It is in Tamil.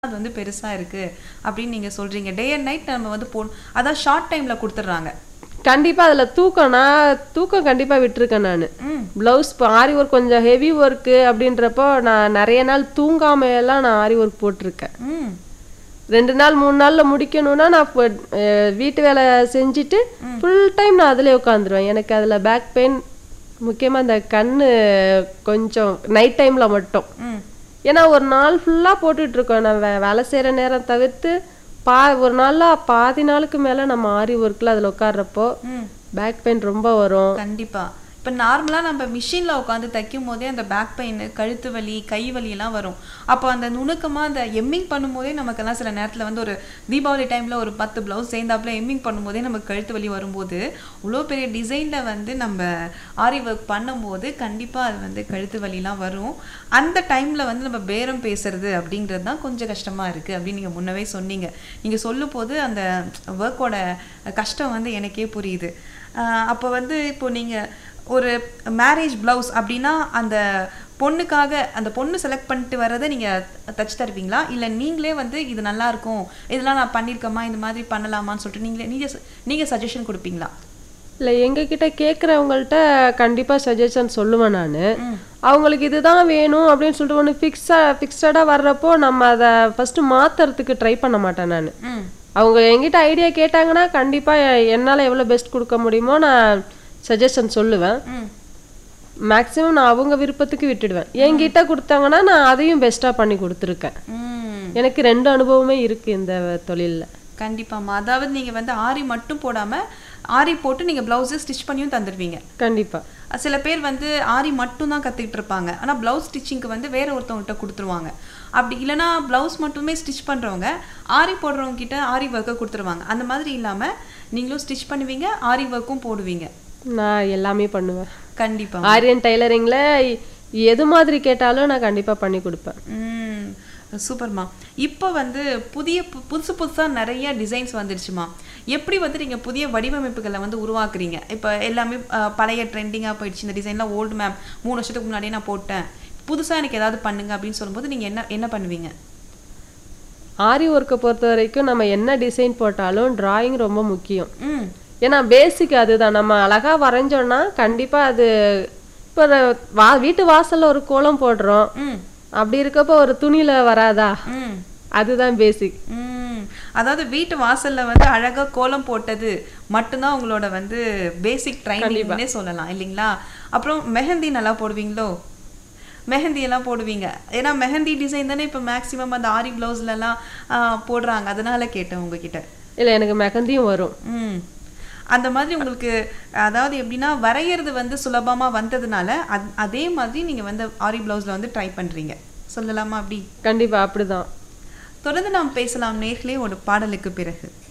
அது வந்து பெருசா இருக்கு அப்படின்னு நீங்க சொல்றீங்க டே அண்ட் நைட் நம்ம வந்து போ அதான் ஷார்ட் டைம்ல கொடுத்துட்றாங்க கண்டிப்பா அதுல தூக்கம் நான் தூக்கம் கண்டிப்பா விட்டுருக்கேன் நான் ம் ப்ளவுஸ் ஆரி ஒர்க் கொஞ்சம் ஹெவி ஒர்க்கு அப்படின்றப்போ நான் நிறைய நாள் தூங்காம எல்லாம் நான் ஆரி ஒர்க் போட்டிருக்கேன் ம் ரெண்டு நாள் மூணு நாள்ல முடிக்கணும்னா நான் இப்போ, அஹ், வீட்டு வேலை செஞ்சுட்டு ஃபுல் டைம் நான் அதிலே உட்காந்துருவேன் எனக்கு அதுல பேக் பெயின் முக்கியமா இந்த கண்ணு கொஞ்சம் நைட் டைம்ல மட்டும் ம் ஏன்னா ஒரு நாள் ஃபுல்லா போட்டுட்டு இருக்கோம் நான் வே- வேலை செய்யற நேரம் தவிர்த்து பா ஒரு நாள்ல பாதி நாளுக்கு மேல நம்ம ஆரி ஒர்க்ல அதுல உட்கார்றப்போ ம் பேக் பெயின் ரொம்ப வரும் கண்டிப்பா இப்போ நார்மலாக நம்ம மிஷினில் உட்காந்து தைக்கும் போதே அந்த பேக் பெயின் கழுத்து வலி கை வலி எல்லாம் வரும் அப்போ அந்த நுணுக்கமாக அந்த எம்மிங் பண்ணும்போதே நமக்கெல்லாம் சில நேரத்தில் வந்து ஒரு தீபாவளி டைமில் ஒரு பத்து ப்ளவுஸ் சேர்ந்தாப்புல எம்மிங் பண்ணும்போதே நமக்கு கழுத்து வலி வரும்போது இவ்வளோ பெரிய டிசைனில் வந்து நம்ம ஆரி ஒர்க் பண்ணும்போது கண்டிப்பாக அது வந்து கழுத்து வலிலாம் வரும் அந்த டைமில் வந்து நம்ம பேரம் பேசுறது அப்படிங்கிறது தான் கொஞ்சம் கஷ்டமாக இருக்குது அப்படின்னு நீங்கள் முன்னவே சொன்னீங்க நீங்கள் சொல்லும் போது அந்த ஒர்க்கோட கஷ்டம் வந்து எனக்கே புரியுது அப்போ வந்து இப்போ நீங்கள் ஒரு மேரேஜ் ப்ளவுஸ் அப்படின்னா அந்த பொண்ணுக்காக அந்த பொண்ணு செலக்ட் பண்ணிட்டு வர்றதை நீங்கள் தச்சு தருவீங்களா இல்லை நீங்களே வந்து இது நல்லா இருக்கும் இதெல்லாம் நான் பண்ணியிருக்கேம்மா இந்த மாதிரி பண்ணலாமான்னு சொல்லிட்டு நீங்களே நீங்கள் நீங்கள் சஜஷன் கொடுப்பீங்களா இல்லை எங்ககிட்ட கேட்குறவங்கள்ட்ட கண்டிப்பா சஜஷன் சொல்லுவேன் நான் ம் அவங்களுக்கு இதுதான் வேணும் அப்படின்னு சொல்லிட்டு ஒன்று ஃபிக்ஸா ஃபிக்ஸடாக வர்றப்போ நம்ம அதை ஃபர்ஸ்ட் மாத்துறதுக்கு ட்ரை பண்ண மாட்டேன் நான் ம் அவங்க என்கிட்ட ஐடியா கேட்டாங்கன்னா கண்டிப்பா என்னால் எவ்வளோ பெஸ்ட் கொடுக்க முடியுமோ நான் சஜஷன் சொல்லுவேன் ம் மேக்ஸிமம் நான் அவங்க விருப்பத்துக்கு விட்டுடுவேன் என்கிட்ட கொடுத்தாங்கன்னா நான் அதையும் பெஸ்ட்டாக பண்ணி கொடுத்துருக்கேன் ம் எனக்கு ரெண்டு அனுபவமே இருக்கு இந்த தொழில்ல கண்டிப்பாம்மா அதாவது நீங்கள் வந்து ஆரி மட்டும் போடாமல் ஆரி போட்டு நீங்கள் ப்ளவுஸு ஸ்டிச் பண்ணியும் தந்துடுவீங்க கண்டிப்பா சில பேர் வந்து ஆரி மட்டும் தான் கற்றுக்கிட்டு இருப்பாங்க ஆனால் ப்ளவுஸ் ஸ்டிச்சிங்க்கு வந்து வேற ஒருத்தவங்ககிட்ட கொடுத்துருவாங்க அப்படி இல்லைன்னா ப்ளவுஸ் மட்டுமே ஸ்டிச் பண்ணுறவங்க ஆரி போடுறவங்க கிட்ட ஆரி ஒர்க்கை கொடுத்துருவாங்க அந்த மாதிரி இல்லாமல் நீங்களும் ஸ்டிச் பண்ணுவீங்க ஆரி ஒர்க்கும் போடுவீங்க நான் எல்லாமே பண்ணுவேன் கண்டிப்பா ஆரியன் டைலரிங்ல எது மாதிரி கேட்டாலும் நான் கண்டிப்பா பண்ணி கொடுப்பேன் ம் சூப்பர்மா இப்போ வந்து புதிய பு- புதுசு புதுசாக நிறைய டிசைன்ஸ் வந்துருச்சுமா எப்படி வந்து நீங்கள் புதிய வடிவமைப்புகளை வந்து உருவாக்குறீங்க இப்போ எல்லாமே அஹ், பழைய ட்ரெண்டிங்காக போயிடுச்சு இந்த டிசைன்லாம் ஓல்டு மேம் மூணு வருஷத்துக்கு முன்னாடியே நான் போட்டேன் புதுசாக எனக்கு ஏதாவது பண்ணுங்க அப்படின்னு சொல்லும்போது நீங்கள் என்ன என்ன பண்ணுவீங்க ஆரி ஒர்க்கை பொறுத்த வரைக்கும் நம்ம என்ன டிசைன் போட்டாலும் டிராயிங் ரொம்ப முக்கியம் ம் ஏன்னா பேசிக் அதுதான் நம்ம அழகா வரைஞ்சோம்னா கண்டிப்பா அது இப்போ ஒரு வா வீட்டு வாசல்ல ஒரு கோலம் போடுறோம் ம் அப்படி இருக்கப்போ ஒரு துணியில வராதா ம் அதுதான் பேசிக் ம் அதாவது வீட்டு வாசல்ல வந்து அழகா கோலம் போட்டது மட்டும்தான் உங்களோட வந்து பேசிக் ட்ரைனிங்னே சொல்லலாம் இல்லைங்களா அப்புறம் மெஹந்தி நல்லா போடுவீங்களோ மெஹந்தி எல்லாம் போடுவீங்க ஏன்னா மெஹந்தி டிசைன் தானே இப்போ மேக்ஸிமம் அந்த ஆரி பிளவுஸ்லலாம் போடுறாங்க அதனால கேட்டேன் உங்ககிட்ட இல்ல எனக்கு மெகந்தியும் வரும் ம் அந்த மாதிரி உங்களுக்கு அதாவது எப்படின்னா வரைகிறது வந்து சுலபமா வந்ததுனால அத்- அதே மாதிரி நீங்க வந்து ஆரி பிளவுஸ்ல வந்து ட்ரை பண்றீங்க சொல்லலாமா அப்படி கண்டிப்பா அப்படிதான் தொடர்ந்து நாம் பேசலாம் நேர்களே ஒரு பாடலுக்கு பிறகு